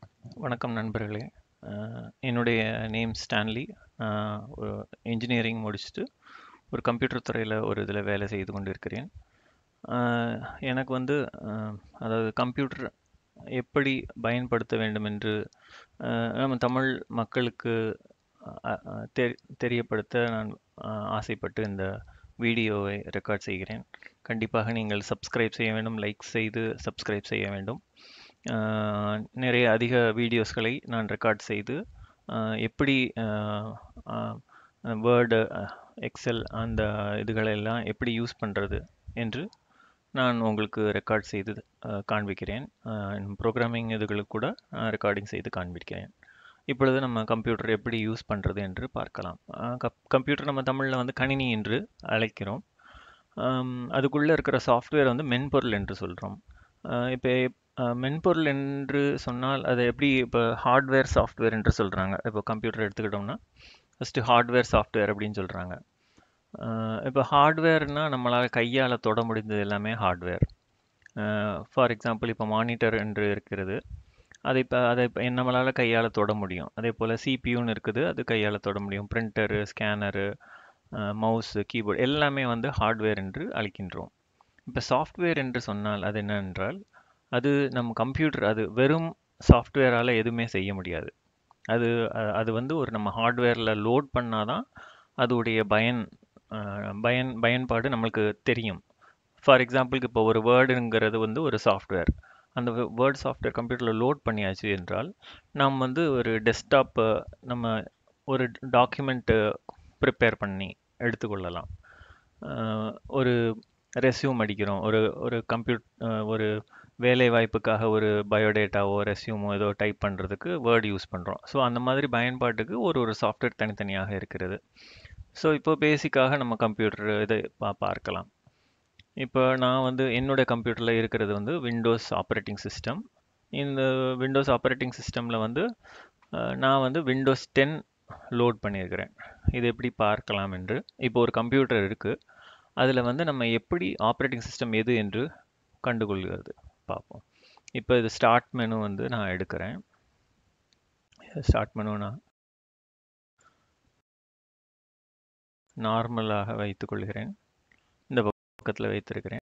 வணக்கம் நண்பர்களே அஹ் என்னுடைய நேம் ஸ்டான்லி நான் ஒரு இன்ஜினியரிங் முடிச்சுட்டு ஒரு கம்ப்யூட்டர் துறையில் ஒரு இதில் வேலை செய்து கொண்டு இருக்கிறேன் அஹ் எனக்கு வந்து அஹ் அதாவது கம்ப்யூட்டர் எப்படி பயன்படுத்த வேண்டும் என்று அஹ் நம்ம தமிழ் மக்களுக்கு அஹ் அஹ் தெ- தெரியப்படுத்த நான் அஹ் ஆசைப்பட்டு இந்த வீடியோவை ரெக்கார்ட் செய்கிறேன் கண்டிப்பாக நீங்கள் சப்ஸ்கிரைப் செய்ய வேண்டும் லைக் செய்து சப்ஸ்கிரைப் செய்ய வேண்டும் ஆஹ் நிறைய அதிக வீடியோஸ்களை நான் ரெக்கார்ட் செய்து ஆஹ் எப்படி வேர்டு எக்ஸல் அந்த இதுகளெல்லாம் எப்படி யூஸ் பண்ணுறது என்று நான் உங்களுக்கு ரெக்கார்ட் செய்து ஆஹ் காண்பிக்கிறேன் ப்ரோக்ராமிங் இதுகளுக்கு கூட ரெக்கார்டிங் செய்து காண்பிக்கிறேன் இப்பொழுது நம்ம கம்ப்யூட்டர் எப்படி யூஸ் பண்ணுறது என்று பார்க்கலாம் கம்ப்யூட்டர் நம்ம தமிழில் வந்து கணினி என்று அழைக்கிறோம் அதுக்குள்ளே இருக்கிற சாஃப்ட்வேர் வந்து மென்பொருள் என்று சொல்கிறோம் இப்போ மென்பொருள் என்று சொன்னால் அதை எப்படி இப்போ ஹார்ட்வேர் சாஃப்ட்வேர் என்று சொல்கிறாங்க இப்போ கம்ப்யூட்டர் எடுத்துக்கிட்டோம்னா ஃபஸ்ட்டு ஹார்ட்வேர் சாஃப்ட்வேர் அப்படின்னு சொல்கிறாங்க இப்போ ஹார்ட்வேர்னால் நம்மளால் கையால் தொட முடிந்தது எல்லாமே ஹார்ட்வேர் ஃபார் எக்ஸாம்பிள் இப்போ மானிட்டர் என்று இருக்கிறது அதை இப்போ அதை இப்போ நம்மளால் கையால் தொட முடியும் அதே போல் சிபியூன்னு இருக்குது அது கையால் தொட முடியும் பிரிண்டரு ஸ்கேனரு மவுஸு கீபோர்டு எல்லாமே வந்து ஹார்ட்வேர் என்று அழைக்கின்றோம் இப்போ சாஃப்ட்வேர் என்று சொன்னால் அது என்னவென்றால் அது நம்ம கம்ப்யூட்டர் அது வெறும் சாஃப்ட்வேரால் எதுவுமே செய்ய முடியாது அது அ- அது வந்து ஒரு நம்ம ஹார்ட்வேரில் லோட் பண்ணால் தான் அதோடைய பயன் அஹ், பயன் பயன்பாடு நம்மளுக்கு தெரியும் ஃபார் எக்ஸாம்பிளுக்கு இப்போ ஒரு வேர்டுங்கிறது வந்து ஒரு சாஃப்ட்வேர் அந்த வேர்ட் சாஃப்ட்வேர் கம்ப்யூட்டரில் லோட் பண்ணியாச்சு என்றால் நாம் வந்து ஒரு டெஸ்க்டாப்பை நம்ம ஒரு டாக்குமெண்ட்டு ப்ரிப்பேர் பண்ணி எடுத்துக்கொள்ளலாம் அஹ், ஒரு ரெஸ்யூம் அடிக்கிறோம் ஒரு ஒரு கம்ப்யூட் ஒரு வேலை வாய்ப்புக்காக ஒரு பயோடேட்டாவோ ரெஸ்யூமோ ஏதோ டைப் பண்ணுறதுக்கு வேர்ட் யூஸ் பண்ணுறோம் ஸோ அந்த மாதிரி பயன்பாட்டுக்கு ஒரு ஒரு சாஃப்ட்வேர் தனித்தனியாக இருக்கிறது ஸோ இப்போ பேசிக்காக நம்ம கம்ப்யூட்டர் இதை பா பார்க்கலாம் இப்போ நான் வந்து என்னோட கம்ப்யூட்டரில் இருக்கிறது வந்து விண்டோஸ் ஆப்ரேட்டிங் சிஸ்டம் இந்த விண்டோஸ் ஆப்ரேட்டிங் சிஸ்டமில் வந்து அஹ், நான் வந்து விண்டோஸ் டென் லோட் பண்ணியிருக்கிறேன் இது எப்படி பார்க்கலாம் என்று இப்போ ஒரு கம்ப்யூட்டர் இருக்குது அதில் வந்து நம்ம எப்படி ஆப்ரேட்டிங் சிஸ்டம் எது என்று கண்டுகொள்கிறது பார்ப்போம் இப்போ இது ஸ்டார்ட் மெனு வந்து நான் எடுக்கிறேன் ஸ்டார்ட் மெனு நான் நார்மலாக வைத்துக் கொள்கிறேன் இந்த பக்கத்தில் வைத்திருக்கிறேன்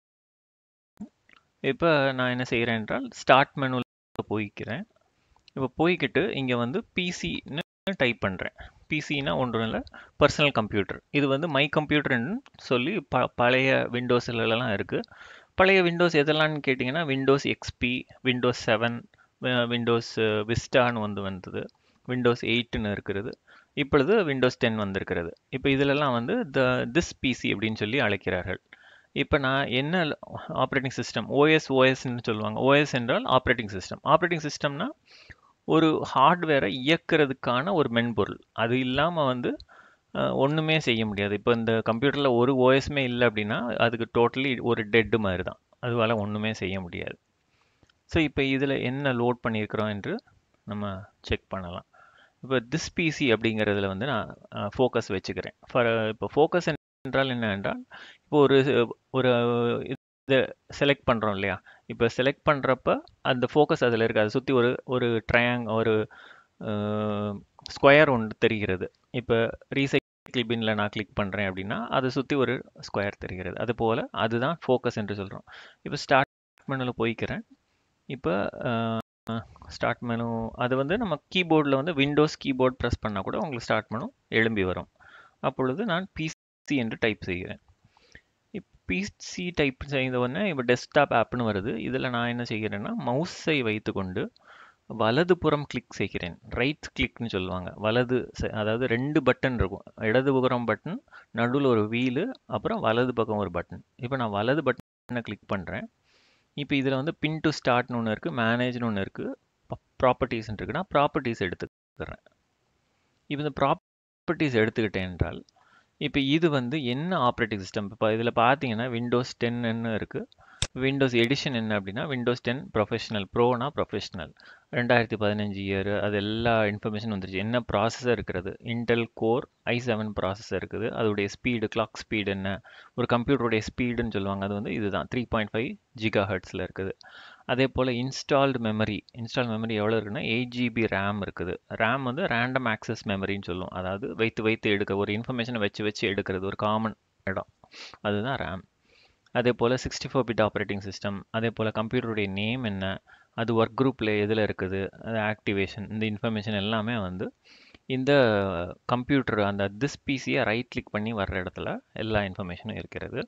இப்போ நான் என்ன செய்கிறேன் என்றால் ஸ்டார்ட் மெனுவில் போய்க்கிறேன் இப்போ போய்க்கிட்டு இங்கே வந்து பிசின்னு டைப் பண்ணுறேன் பிசினா ஒன்றும் இல்லை பர்சனல் கம்ப்யூட்டர் இது வந்து மை கம்ப்யூட்டர்னு சொல்லி ப பழைய விண்டோஸ்லலாம் இருக்குது பழைய விண்டோஸ் எதெல்லாம்னு கேட்டிங்கன்னா Windows XP Windows seven Windows விஸ்டான்னு வந்து வந்தது விண்டோஸ் எயிட்னு இருக்கிறது இப்பொழுது விண்டோஸ் டென் வந்திருக்கிறது இப்போ இதிலெல்லாம் வந்து த திஸ் பிசி அப்படின்னு சொல்லி அழைக்கிறார்கள் இப்போ நான் என்ன ஆப்ரேட்டிங் சிஸ்டம் ஓஎஸ் ஓஎஸ்ன்னு சொல்லுவாங்க ஓஎஸ் என்றால் ஆப்ரேட்டிங் சிஸ்டம் ஆப்ரேட்டிங் சிஸ்டம்னா ஒரு ஹார்ட்வேரை இயக்கிறதுக்கான ஒரு மென்பொருள் அது இல்லாமல் வந்து அஹ், ஒண்ணுமே செய்ய முடியாது இப்போ இந்த கம்ப்யூட்டரில் ஒரு ஓஎஸ்மே இல்லை அப்படின்னா அதுக்கு டோட்டலி ஒரு டெட்டு மாதிரி தான் அதுவால ஒன்றுமே செய்ய முடியாது ஸோ இப்போ இதில் என்ன லோட் பண்ணியிருக்கிறோம் என்று நம்ம செக் பண்ணலாம் இப்போ திஸ் பிசி அப்படிங்கிறதுல வந்து நான் ஃபோக்கஸ் வச்சுக்கிறேன் ஃபார் இப்போ ஃபோக்கஸ் என்றால் என்ன என்றால் இப்போ ஒரு ஒரு இதை செலக்ட் பண்ணுறோம் இல்லையா இப்போ செலக்ட் பண்ணுறப்ப அந்த ஃபோக்கஸ் அதில் இருக்குது அதை சுற்றி ஒரு ஒரு ட்ரையாங் ஒரு ஸ்கொயர் ஒன்று தெரிகிறது இப்போ ரீசைக்கிள் பின்ல நான் கிளிக் பண்ணுறேன் அப்படின்னா அதை சுற்றி ஒரு ஸ்கொயர் தெரிகிறது அது போல் அதுதான் ஃபோக்கஸ் என்று சொல்கிறோம் இப்போ ஸ்டார்ட் மெனுவில் போய்க்கிறேன் இப்போ ஸ்டார்ட் மெனு அது வந்து நம்ம கீபோர்டில் வந்து விண்டோஸ் கீபோர்ட் ப்ரெஸ் பண்ணால் கூட உங்களுக்கு ஸ்டார்ட் மெனு எழும்பி வரும் அப்பொழுது நான் பிசி என்று டைப் செய்கிறேன் பிசி டைப் செய்த உடனே இப்போ டெஸ்க்டாப் ஆப்னு வருது இதில் நான் என்ன செய்கிறேன்னா மவுஸை வைத்துக்கொண்டு வலதுபுறம் கிளிக் செய்கிறேன் ரைட் கிளிக்னு சொல்லுவாங்க வலது ச- அதாவது ரெண்டு பட்டன் இருக்கும் இடதுபுறம் பட்டன் நடுவில் ஒரு வீலு அப்புறம் வலது பக்கம் ஒரு பட்டன் இப்போ நான் வலது பட்டனை கிளிக் பண்ணுறேன் இப்போ இதில் வந்து பின் டு ஸ்டார்ட்னு ஒன்று இருக்குது மேனேஜ்னு ஒன்று இருக்குது ப்ராப்பர்ட்டிஸ் இருக்குன்னா ப்ராப்பர்ட்டிஸ் எடுத்துக்கிறேன் இப்போ இந்த ப்ராப்பர்ட்டிஸ் எடுத்துக்கிட்டேன் என்றால் இப்போ இது வந்து என்ன ஆப்ரேட்டிங் சிஸ்டம் இப்போ இதில் பார்த்தீங்கன்னா விண்டோஸ் டென்னு இருக்குது விண்டோஸ் எடிஷன் என்ன அப்படின்னா விண்டோஸ் டென் ப்ரொஃபஷனல் ப்ரோனா ப்ரொஃபஷனல் ரெண்டாயிரத்தி பதினஞ்சு இயர் அது எல்லா இன்ஃபர்மேஷன் வந்துருச்சு என்ன ப்ராசஸர் இருக்கிறது Intel core i seven processor இருக்குது அதோடைய ஸ்பீடு கிளாக் ஸ்பீடு என்ன ஒரு கம்ப்யூட்டருடைய ஸ்பீடுன்னு சொல்லுவாங்க அது வந்து இதுதான் த்ரீ பாயிண்ட் ஃபைவ் ஜிகா ஹர்ட்ஸில் இருக்குது அதே போல் இன்ஸ்டால்டு மெமரி இன்ஸ்டால் மெமரி எவ்வளோ இருக்குன்னா எயிட் ஜிபி ரேம் இருக்குது ரேம் வந்து ரேண்டம் ஆக்சஸ் மெமரின்னு சொல்லுவோம் அதாவது வைத்து வைத்து எடுக்க ஒரு இன்ஃபர்மேஷனை வச்சு வச்சு எடுக்கிறது ஒரு காமன் இடம் அதுதான் ரேம் அதே போல் sixty four bit operating system அதே போல் கம்ப்யூட்டருடைய நேம் என்ன அது ஒர்க் குரூப்பில் எதில் இருக்குது அது ஆக்டிவேஷன் இந்த இன்ஃபர்மேஷன் எல்லாமே வந்து இந்த கம்ப்யூட்டர் அந்த திஸ் பிசியை ரைட் கிளிக் பண்ணி வர்ற இடத்துல எல்லா இன்ஃபர்மேஷனும் இருக்கிறது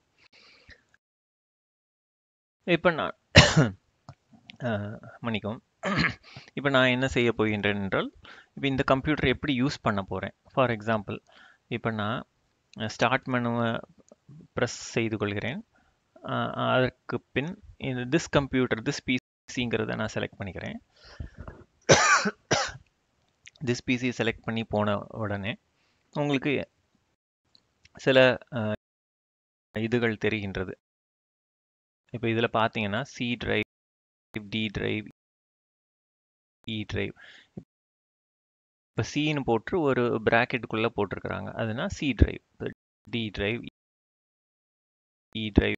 இப்போ நான் மன்னிக்கும் இப்போ நான் என்ன செய்ய போகின்றேன் என்றால் இப்போ இந்த கம்ப்யூட்டர் எப்படி யூஸ் பண்ண போகிறேன் ஃபார் எக்ஸாம்பிள் இப்போ நான் ஸ்டார்ட் மெனுவை ப்ரெஸ் செய்து கொள்கிறேன் அதற்கு பின் இந்த திஸ் கம்ப்யூட்டர் திஸ் பிசிங்கிறத நான் செலக்ட் பண்ணிக்கிறேன் திஸ் பிசி செலக்ட் பண்ணி போன உடனே உங்களுக்கு சில இதுகள் தெரிகின்றது இப்போ இதில் பார்த்தீங்கன்னா C drive D drive E drive இப்போ சின்னு போட்டு ஒரு ப்ராக்கெட்டுக்குள்ளே போட்டிருக்கிறாங்க அதுனா C drive D drive E drive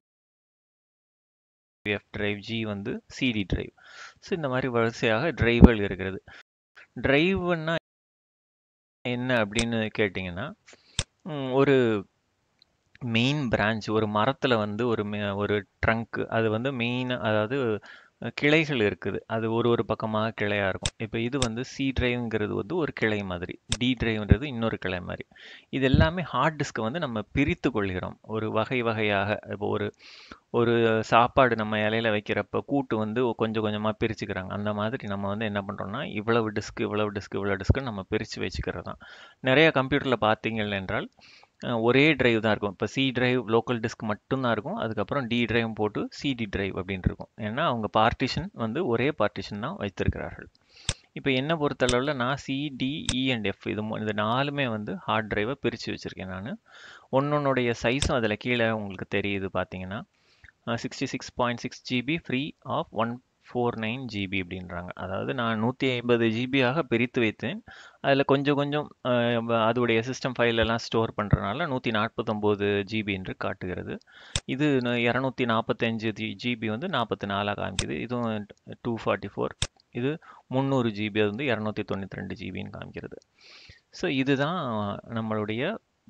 F drive G வந்து சிடி டிரைவ் ஸோ இந்த மாதிரி வரிசையாக டிரைவ்கள் இருக்கிறது டிரைவ்னா என்ன அப்படின்னு கேட்டிங்கன்னா ஒரு மெயின் பிரான்ச் ஒரு மரத்தில் வந்து ஒரு ஒரு ட்ரங்க் அது வந்து மெயின் அதாவது கிளைகள் இருக்குது அது ஒரு ஒரு பக்கமாக கிளையாக இருக்கும் இப்போ இது வந்து சி டிரைவ்ங்கிறது வந்து ஒரு கிளை மாதிரி டி டிரைவ்ன்றது இன்னொரு கிளை மாதிரி இது எல்லாமே ஹார்ட் டிஸ்க்கை வந்து நம்ம பிரித்து கொள்கிறோம் ஒரு வகை வகையாக இப்போ ஒரு ஒரு சாப்பாடு நம்ம இலையில வைக்கிறப்ப கூட்டு வந்து கொஞ்சம் கொஞ்சமாக பிரிச்சுக்கிறாங்க அந்த மாதிரி நம்ம வந்து என்ன பண்ணுறோம்னா இவ்வளவு டிஸ்க் இவ்வளவு டிஸ்க் இவ்வளோ டிஸ்க்கு நம்ம பிரித்து வச்சுக்கிறது தான் நிறைய கம்ப்யூட்டரில் பார்த்தீங்கள் என்றால் ஒரே டிரைவ் தான் இருக்கும் இப்போ சி டிரைவ் லோக்கல் டிஸ்க் மட்டும்தான் இருக்கும் அதுக்கப்புறம் டி டிரைவ் போட்டு சிடி டிரைவ் அப்படின்னு இருக்கும் ஏன்னா அவங்க பார்ட்டிஷன் வந்து ஒரே பார்ட்டிஷன் தான் வைத்திருக்கிறார்கள் இப்போ என்ன பொறுத்தளவில் நான் சிடிஇ அண்ட் எஃப் இது இந்த நாலுமே வந்து ஹார்ட் டிரைவை பிரித்து வச்சுருக்கேன் நான் ஒன்னொன்னுடைய சைஸும் அதில் கீழே உங்களுக்கு தெரியுது பார்த்தீங்கன்னா sixty six point six GB free of one four nine GB அப்படின்றாங்க அதாவது நான் நூற்றி ஐம்பது ஜிபியாக பிரித்து வைத்தேன் அதில் கொஞ்சம் கொஞ்சம் அதோடைய சிஸ்டம் ஃபைலெல்லாம் ஸ்டோர் பண்ணுறதுனால நூற்றி நாற்பத்தொம்போது ஜிபி என்று காட்டுகிறது இது இரநூத்தி நாற்பத்தஞ்சு ஜி ஜிபி வந்து நாற்பத்தி நாலாக காமிக்குது இதுவும் டூ ஃபார்ட்டி ஃபோர் இது முந்நூறு ஜிபி வந்து இரநூத்தி தொண்ணூற்றி ரெண்டு ஜிபின்னு காமிக்கிறது ஸோ இதுதான் நம்மளுடைய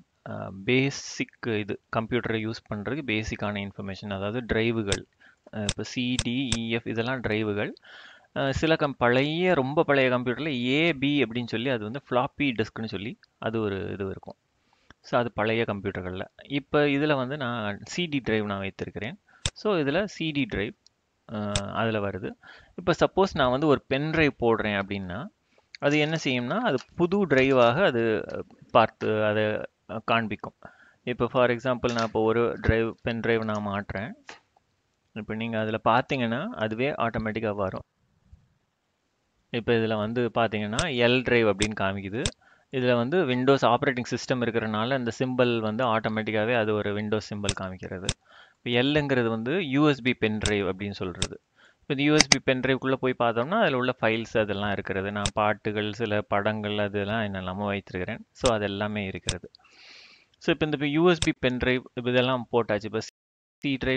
பேசிக் இது கம்ப்யூட்டரை யூஸ் பண்ணுறதுக்கு பேசிக்கான இன்ஃபர்மேஷன் அதாவது டிரைவுகள் இப்போ சிடிஇஎஃப் இதெல்லாம் டிரைவுகள் சில கம் பழைய ரொம்ப பழைய கம்ப்யூட்டரில் ஏபி அப்படின்னு சொல்லி அது வந்து ஃப்ளாப்பி டிஸ்க்னு சொல்லி அது ஒரு இது இருக்கும் ஸோ அது பழைய கம்ப்யூட்டர்களில் இப்போ இதில் வந்து நான் சிடி டிரைவ் நான் வைத்திருக்கிறேன் ஸோ இதில் சிடி டிரைவ் அதில் வருது இப்போ சப்போஸ் நான் வந்து ஒரு பென் டிரைவ் போடுறேன் அப்படின்னா அது என்ன செய்யும்னா அது புது டிரைவாக அது பார்த்து அதை காண்பிக்கும் இப்போ ஃபார் எக்ஸாம்பிள் நான் இப்போ ஒரு டிரைவ் பென் டிரைவ் நான் மாட்டுறேன் இப்போ நீங்கள் அதில் பார்த்தீங்கன்னா அதுவே ஆட்டோமேட்டிக்காக வரும் இப்போ இதில் வந்து பார்த்தீங்கன்னா எல் டிரைவ் அப்படின்னு காமிக்குது இதில் வந்து விண்டோஸ் ஆப்ரேட்டிங் சிஸ்டம் இருக்கிறனால இந்த சிம்பிள் வந்து ஆட்டோமேட்டிக்காகவே அது ஒரு விண்டோஸ் சிம்பிள் காமிக்கிறது இப்போ எல்லுங்கிறது வந்து யூஎஸ்பி பென் டிரைவ் அப்படின்னு சொல்கிறது இப்போ இந்த யூஎஸ்பி பென் டிரைவ்க்குள்ளே போய் பார்த்தோம்னா அதில் உள்ள ஃபைல்ஸ் அதெல்லாம் இருக்கிறது நான் பாட்டுகள் சில படங்கள் அதெல்லாம் என்னெல்லாமோ வைத்திருக்கிறேன் ஸோ அது எல்லாமே இருக்கிறது ஸோ இப்போ இந்த யூஎஸ்பி பென் டிரைவ் இப்போ இதெல்லாம் போட்டாச்சு இப்போ சி டிரைவ்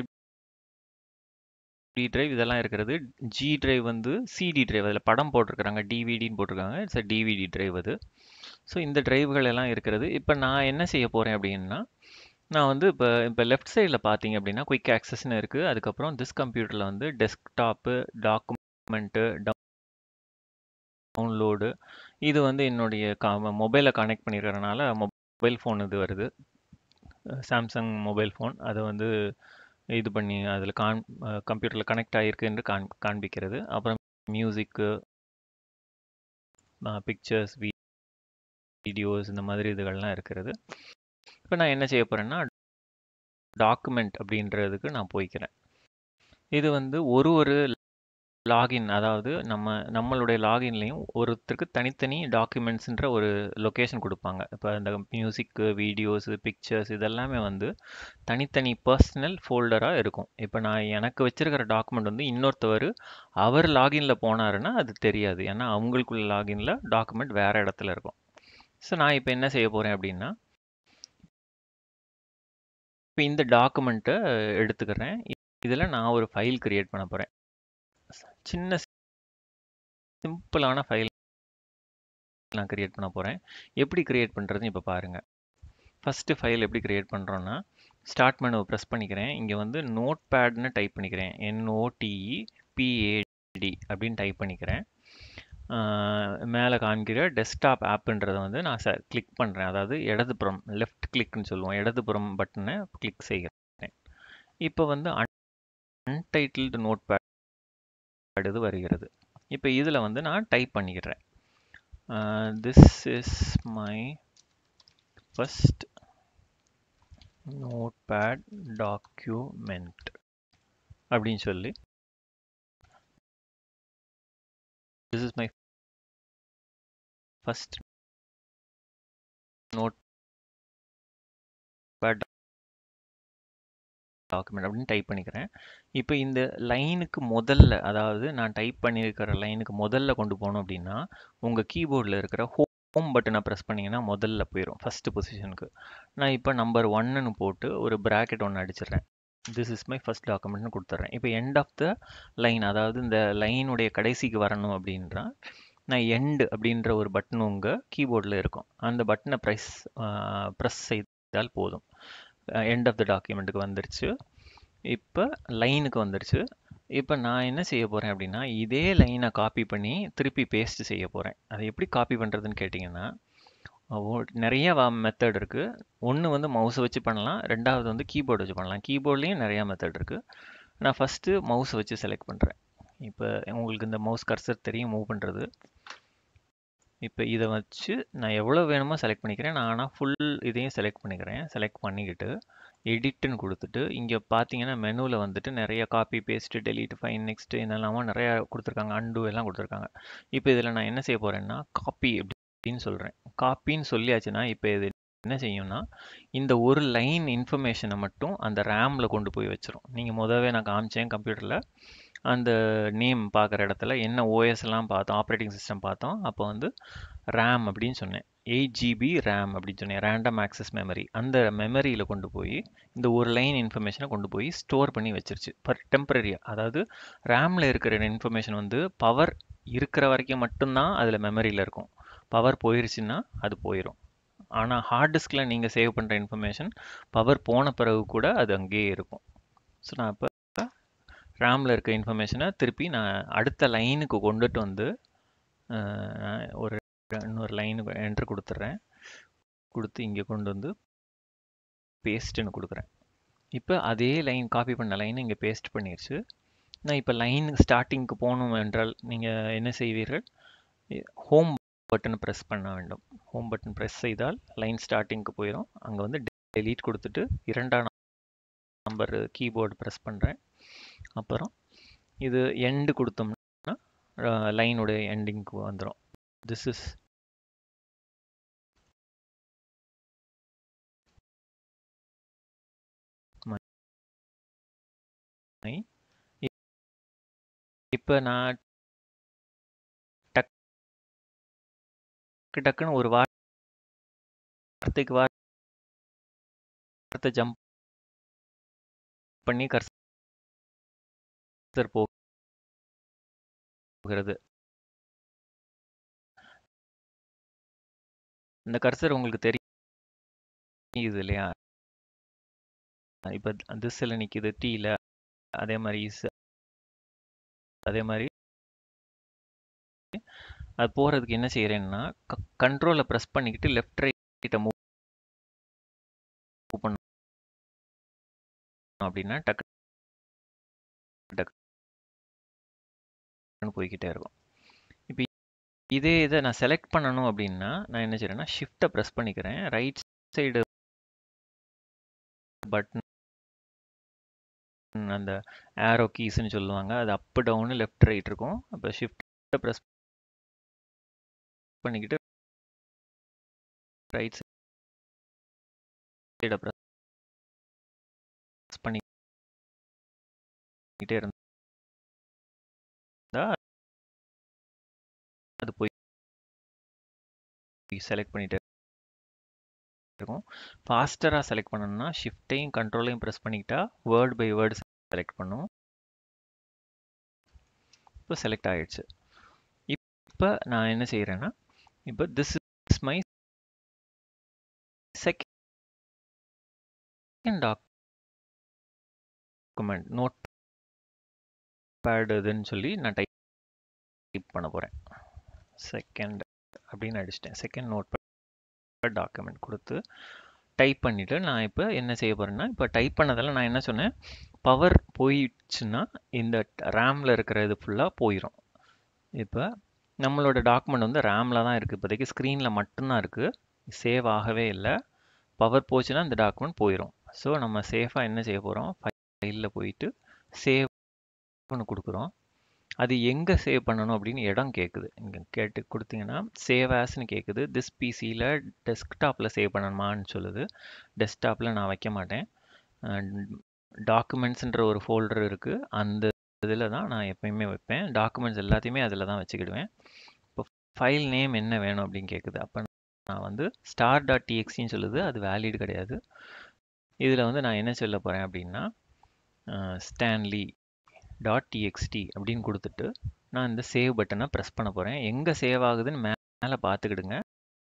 டி டிரைவ் இதெல்லாம் இருக்கிறது ஜி டிரைவ் வந்து சிடி டிரைவ் அதில் படம் போட்டிருக்கிறாங்க டிவிடின்னு போட்டிருக்காங்க இட்ஸ் அ டிவிடி டிரைவ் அது ஸோ இந்த டிரைவ்கள் எல்லாம் இருக்கிறது இப்போ நான் என்ன செய்ய போகிறேன் அப்படின்னா நான் வந்து இப்போ இப்போ லெஃப்ட் சைடில் பார்த்தீங்க அப்படின்னா குயிக் ஆக்சஸ்னு இருக்குது அதுக்கப்புறம் திஸ் கம்ப்யூட்டரில் வந்து டெஸ்க்டாப்பு டாக்குமெண்ட்டு டவுன்லோடு இது வந்து என்னுடைய கா மொபைலில் கனெக்ட் பண்ணியிருக்கிறனால மொபைல் ஃபோன் இது வருது சாம்சங் மொபைல் ஃபோன் அதை வந்து இது பண்ணி அதில் கான் கம்ப்யூட்டரில் கனெக்ட் ஆகிருக்கு என்று காண் காண்பிக்கிறது அப்புறம் மியூசிக்கு பிக்சர்ஸ் வீடியோஸ் இந்த மாதிரி இதுகள்லாம் இருக்கிறது இப்போ நான் என்ன செய்ய போகிறேன்னா டாக்குமெண்ட் அப்படின்றதுக்கு நான் போய்க்கிறேன் இது வந்து ஒரு ஒரு லாகின் அதாவது நம்ம நம்மளுடைய லாகின்லேயும் ஒருத்தருக்கு தனித்தனி டாக்குமெண்ட்ஸுன்ற ஒரு லொக்கேஷன் கொடுப்பாங்க இப்போ இந்த மியூசிக்கு வீடியோஸு பிக்சர்ஸ் இதெல்லாமே வந்து தனித்தனி பர்சனல் ஃபோல்டராக இருக்கும் இப்போ நான் எனக்கு வச்சுருக்கிற டாக்குமெண்ட் வந்து இன்னொருத்தவர் அவர் லாகினில் போனாருன்னா அது தெரியாது ஏன்னா அவங்களுக்குள்ள லாகினில் டாக்குமெண்ட் வேறு இடத்துல இருக்கும் ஸோ நான் இப்போ என்ன செய்ய போகிறேன் அப்படின்னா இப்போ இந்த டாக்குமெண்ட்டை எடுத்துக்கிறேன் இதில் நான் ஒரு ஃபைல் க்ரியேட் பண்ண போகிறேன் சின்ன சிம்பிளான ஃபைல் நான் கிரியேட் பண்ண போகிறேன் எப்படி கிரியேட் பண்ணுறதுன்னு இப்போ பாருங்கள் ஃபஸ்ட்டு ஃபைல் எப்படி கிரியேட் பண்ணுறோன்னா ஸ்டார்ட் மெனுவை ப்ரெஸ் பண்ணிக்கிறேன் இங்கே வந்து நோட் பேட்னு டைப் பண்ணிக்கிறேன் என்ஓடிஇ பிஏடி அப்படின்னு டைப் பண்ணிக்கிறேன் மேலே காண்கிற டெஸ்க்டாப் ஆப்புன்றதை வந்து நான் ச கிளிக் பண்ணுறேன் அதாவது இடதுபுறம் லெஃப்ட் கிளிக்னு சொல்லுவோம் இடதுபுறம் பட்டனை கிளிக் செய்கிறேன் இப்போ வந்து அன்டைட்டில்டு நோட் பேட் இது வருகிறது இப்போ இதில் வந்து நான் டைப் பண்ணிக்கிறேன் this is my first notepad document அப்படின்னு சொல்லி this is my first notepad document அப்படின்னு டைப் பண்ணிக்கிறேன் இப்போ இந்த லைனுக்கு முதல்ல அதாவது நான் டைப் பண்ணியிருக்கிற லைனுக்கு முதல்ல கொண்டு போகணும் அப்படின்னா உங்கள் கீபோர்டில் இருக்கிற ஹோம் பட்டனை ப்ரெஸ் பண்ணிங்கன்னா முதல்ல போயிடும் ஃபஸ்ட்டு பொசிஷனுக்கு நான் இப்போ நம்பர் ஒன்னுன்னு போட்டு ஒரு ப்ராக்கெட் ஒன்று அடிச்சிடுறேன் திஸ் இஸ் மை ஃபஸ்ட் டாக்குமெண்ட்னு கொடுத்துட்றேன் இப்போ எண்ட் ஆஃப் த லைன் அதாவது இந்த லைனுடைய கடைசிக்கு வரணும் அப்படின்றா நான் எண்டு அப்படின்ற ஒரு பட்டன் உங்கள் கீபோர்டில் இருக்கும் அந்த பட்டனை ப்ரெஸ் ப்ரெஸ் செய்தால் போதும் எண்ட் ஆஃப் த டாக்குமெண்ட்டுக்கு வந்துருச்சு இப்போ லைனுக்கு வந்துருச்சு இப்போ நான் என்ன செய்ய போகிறேன் அப்படின்னா இதே லைனை காப்பி பண்ணி திருப்பி பேஸ்ட் செய்ய போகிறேன் அதை எப்படி காப்பி பண்ணுறதுன்னு கேட்டிங்கன்னா நிறைய மெத்தட் இருக்குது ஒன்று வந்து மவுஸை வச்சு பண்ணலாம் ரெண்டாவது வந்து கீபோர்டு வச்சு பண்ணலாம் கீபோர்ட்லேயும் நிறையா மெத்தட் இருக்குது நான் ஃபஸ்ட்டு மவுஸை வச்சு செலக்ட் பண்ணுறேன் இப்போ உங்களுக்கு இந்த மவுஸ் கர்சர் தெரியும் மூவ் பண்ணுறது இப்போ இதை வச்சு நான் எவ்வளோ வேணுமோ செலக்ட் பண்ணிக்கிறேன் நான் ஆனால் ஃபுல் இதையும் செலக்ட் பண்ணிக்கிறேன் செலக்ட் பண்ணிக்கிட்டு எடிட்டுன்னு கொடுத்துட்டு இங்கே பார்த்தீங்கன்னா மெனுவில் வந்துட்டு நிறைய copy paste delete find next இதெல்லாமா நிறையா கொடுத்துருக்காங்க அண்டு எல்லாம் கொடுத்துருக்காங்க இப்போ இதில் நான் என்ன செய்ய போகிறேன்னா காப்பி அப்படின்னு சொல்கிறேன் காப்பின்னு சொல்லியாச்சுன்னா இப்போ இது என்ன செய்யும்னா இந்த ஒரு லைன் இன்ஃபர்மேஷனை மட்டும் அந்த ரேமில் கொண்டு போய் வச்சிரும் நீங்கள் முதவே நான் காமிச்சேன் கம்ப்யூட்டரில் அந்த நேம் பார்க்குற இடத்துல என்ன ஓஎஸ்லாம் பார்த்தோம் ஆப்ரேட்டிங் சிஸ்டம் பார்த்தோம் அப்போ வந்து ரேம் அப்படின்னு சொன்னேன் எயிட் ஜிபி ரேம் அப்படின்னு சொன்னேன் ரேண்டம் ஆக்சஸ் மெமரி அந்த மெமரியில் கொண்டு போய் இந்த ஒரு லைன் இன்ஃபர்மேஷனை கொண்டு போய் ஸ்டோர் பண்ணி வச்சிருச்சு பர் டெம்பரரியாக அதாவது ரேமில் இருக்கிற இன்ஃபர்மேஷன் வந்து பவர் இருக்கிற வரைக்கும் மட்டும்தான் அதில் மெமரியில் இருக்கும் பவர் போயிருச்சுன்னா அது போயிடும் ஆனால் ஹார்ட் டிஸ்கில் நீங்கள் சேவ் பண்ணுற இன்ஃபர்மேஷன் பவர் போன பிறகு கூட அது அங்கேயே இருக்கும் ஸோ நான் இப்போ ரேமில் இருக்க இன்ஃபர்மேஷனை திருப்பி நான் அடுத்த லைனுக்கு கொண்டுட்டு வந்து ஒரு இன்னொரு லைனுக்கு என்ட்ரு கொடுத்துட்றேன் கொடுத்து இங்கே கொண்டு வந்து பேஸ்ட்டுன்னு கொடுக்குறேன் இப்போ அதே லைன் காப்பி பண்ண லைனை இங்கே பேஸ்ட் பண்ணிடுச்சு நான் இப்போ லைன் ஸ்டார்டிங்க்கு போகணும் என்றால் நீங்கள் என்ன செய்வீர்கள் ஹோம் பட்டன் ப்ரெஸ் பண்ண வேண்டும் ஹோம் பட்டன் ப்ரெஸ் செய்தால் லைன் ஸ்டார்டிங்க்கு போயிடும் அங்கே வந்து டெலீட் கொடுத்துட்டு இரண்டாம் நம்பர் கீபோர்டு ப்ரெஸ் பண்ணுறேன் அப்புறம் இது எண்டு கொடுத்தோம்னா லைனுடைய எண்டிங்க்கு வந்துடும் திஸ் இஸ் இப்போ நான் டக்கு டக்குன்னு ஒரு வார்த்தைக்கு வார்த்தை ஜம்ப் பண்ணி கர்சர் போகிறது இந்த கர்சர் உங்களுக்கு தெரியுது இல்லையா இப்போ திஸ்ஸில் நிற்கிது டீல அதே மாதிரி இஸ் அதே மாதிரி அது போகிறதுக்கு என்ன செய்கிறேன்னா கண்ட்ரோலை ப்ரெஸ் பண்ணிக்கிட்டு லெஃப்ட் ரைட்டை மூவ் பண்ணணும் அப்படின்னா டக்கு டக்குன்னு போய்கிட்டே இருக்கும் இப்போ இதே இதை நான் செலக்ட் பண்ணணும் அப்படின்னா நான் என்ன செய்கிறேன்னா ஷிஃப்ட்டை ப்ரெஸ் பண்ணிக்கிறேன் ரைட் சைடு பட்டன் அந்த ஆரோ கீஸ்ன்னு சொல்லுவாங்க அது அப் டவுனு லெஃப்ட் ரைட் இருக்கும் அப்போ ஷிஃப்ட்டை ப்ரெஸ் பண்ணிக்கிட்டு ரைட் சைடை ப்ரெஸ் பண்ணிக்கிட்டே இருந்தா அது போய் செலக்ட் பண்ணிட்டே இருக்கும் ஃபாஸ்டராக செலக்ட் பண்ணணும்னா ஷிஃப்ட்டையும் கண்ட்ரோலையும் ப்ரெஸ் பண்ணிக்கிட்டா வேர்ட் பை வேர்டு செலக்ட் பண்ணும் இப்போ செலக்ட் ஆயிடுச்சு இப்போ நான் என்ன செய்கிறேன்னா இப்போ this is my second document notepad இதுன்னு சொல்லி நான் டைப் டைப் பண்ண போகிறேன் செகண்ட் அப்படின்னு அடிச்சிட்டேன் செகண்ட் நோட் பேட் டாக்குமெண்ட் கொடுத்து டைப் பண்ணிவிட்டு நான் இப்போ என்ன செய்ய போகிறேன்னா இப்போ டைப் பண்ணதெல்லாம் நான் என்ன சொன்னேன் பவர் போயிடுச்சுன்னா இந்த ரேமில் இருக்கிற இது ஃபுல்லாக போயிடும் இப்போ நம்மளோட டாக்குமெண்ட் வந்து ரேமில் தான் இருக்குது இப்போதைக்கு ஸ்க்ரீனில் மட்டும்தான் இருக்குது சேவ் ஆகவே இல்லை பவர் போச்சுன்னா இந்த டாக்குமெண்ட் போயிடும் ஸோ நம்ம சேஃபாக என்ன செய்ய போகிறோம் ஃபைலில் போயிட்டு சேவ்னு கொடுக்குறோம் அது எங்கே சேவ் பண்ணணும் அப்படின்னு இடம் கேட்குது இங்கே கேட்டு கொடுத்தீங்கன்னா சேவ் ஆஸ்னு கேட்குது திஸ் பிசியில் டெஸ்க்டாப்பில் சேவ் பண்ணணுமான்னு சொல்லுது டெஸ்க்டாப்பில் நான் வைக்க மாட்டேன் டாக்குமெண்ட்ஸுன்ற ஒரு ஃபோல்டர் இருக்குது அந்த இதில் தான் நான் எப்பயுமே வைப்பேன் டாக்குமெண்ட்ஸ் எல்லாத்தையுமே அதில் தான் வச்சுக்கிடுவேன் இப்போ ஃபைல் நேம் என்ன வேணும் அப்படின்னு கேட்குது அப்போ நான் வந்து ஸ்டார் டாட் டிஎக்ஸின்னு சொல்லுது அது வேலிட் கிடையாது இதில் வந்து நான் என்ன சொல்ல போகிறேன் அப்படின்னா ஸ்டான்லி டாட் டிஎக்ஸ்டி அப்படின்னு கொடுத்துட்டு நான் இந்த சேவ் பட்டனை ப்ரெஸ் பண்ண போகிறேன் எங்கே சேவ் ஆகுதுன்னு மேலே பார்த்துக்கிடுங்க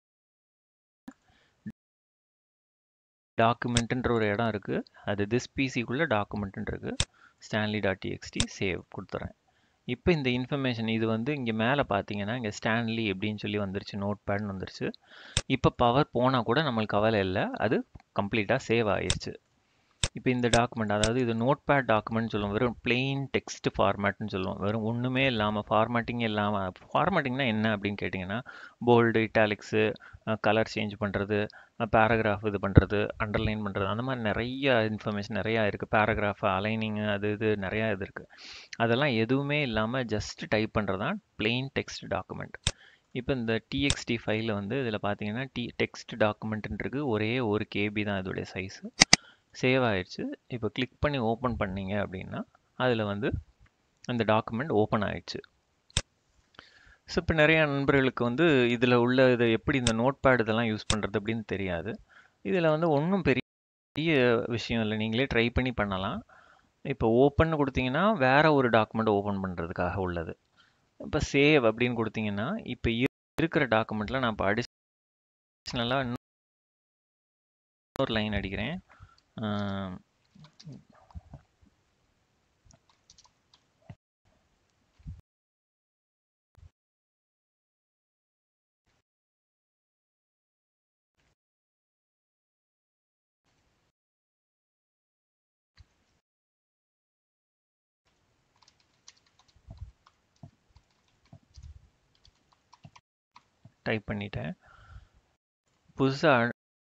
டாக்குமெண்ட்டுன்ற ஒரு இடம் இருக்குது அது திஸ் பிசிக்குள்ளே டாக்குமெண்ட்டுன்னு இருக்குது ஸ்டான்லி டாட் டிஎக்ஸ்டி சேவ் கொடுத்துறேன் இப்போ இந்த இன்ஃபர்மேஷன் இது வந்து இங்கே மேலே பார்த்தீங்கன்னா இங்கே ஸ்டான்லி அப்படின்னு சொல்லி வந்துருச்சு நோட் பேட்னு வந்துருச்சு இப்போ பவர் போனால் கூட நம்மளுக்கு கவலை இல்லை அது கம்ப்ளீட்டாக சேவ் ஆயிடுச்சு இப்போ இந்த டாக்குமெண்ட் அதாவது இது நோட் பேட் டாக்குமெண்ட் சொல்லுவோம் வெறும் பிளெயின் டெக்ஸ்ட் ஃபார்மேட்னு சொல்லுவோம் வெறும் ஒன்றுமே இல்லாமல் ஃபார்மேட்டிங்கே இல்லாமல் ஃபார்மேட்டிங்னா என்ன அப்படின்னு கேட்டிங்கன்னா போல்டு இட்டாலிக்ஸு கலர் சேஞ்ச் பண்ணுறது பேராகிராஃப் இது பண்ணுறது அண்டர்லைன் பண்ணுறது அந்த மாதிரி நிறைய இன்ஃபர்மேஷன் நிறையா இருக்குது பேராகிராஃப் அலைனிங்கு அது இது நிறையா இது இருக்குது அதெல்லாம் எதுவுமே இல்லாமல் ஜஸ்ட் டைப் பண்ணுறது தான் பிளெயின் டெக்ஸ்ட் டாக்குமெண்ட் இப்போ இந்த டிஎக்ஸ்டி ஃபைலில் வந்து இதில் பார்த்தீங்கன்னா டி டெக்ஸ்ட் டாக்குமெண்ட்டுன்றது ஒரே ஒரு கேபி தான் இதோடைய சைஸு சேவ் ஆயிடுச்சு இப்போ கிளிக் பண்ணி ஓப்பன் பண்ணீங்க அப்படின்னா அதில் வந்து அந்த டாக்குமெண்ட் ஓப்பன் ஆயிடுச்சு ஸோ இப்போ நிறைய நண்பர்களுக்கு வந்து இதில் உள்ள இதை எப்படி இந்த நோட் பேட் இதெல்லாம் யூஸ் பண்ணுறது அப்படின்னு தெரியாது இதில் வந்து ஒன்றும் பெரிய விஷயம் இல்லை நீங்களே ட்ரை பண்ணி பண்ணலாம் இப்போ ஓப்பன் கொடுத்தீங்கன்னா வேற ஒரு டாக்குமெண்ட் ஓப்பன் பண்ணுறதுக்காக உள்ளது இப்போ சேவ் அப்படின்னு கொடுத்தீங்கன்னா இப்போ இருக்கிற டாக்குமெண்ட்டில் நான் இப்போ அடிஷ்னலாக இன்னொரு லைன் அடிக்கிறேன் டைப் பண்ணிட்டேன் புதுசாக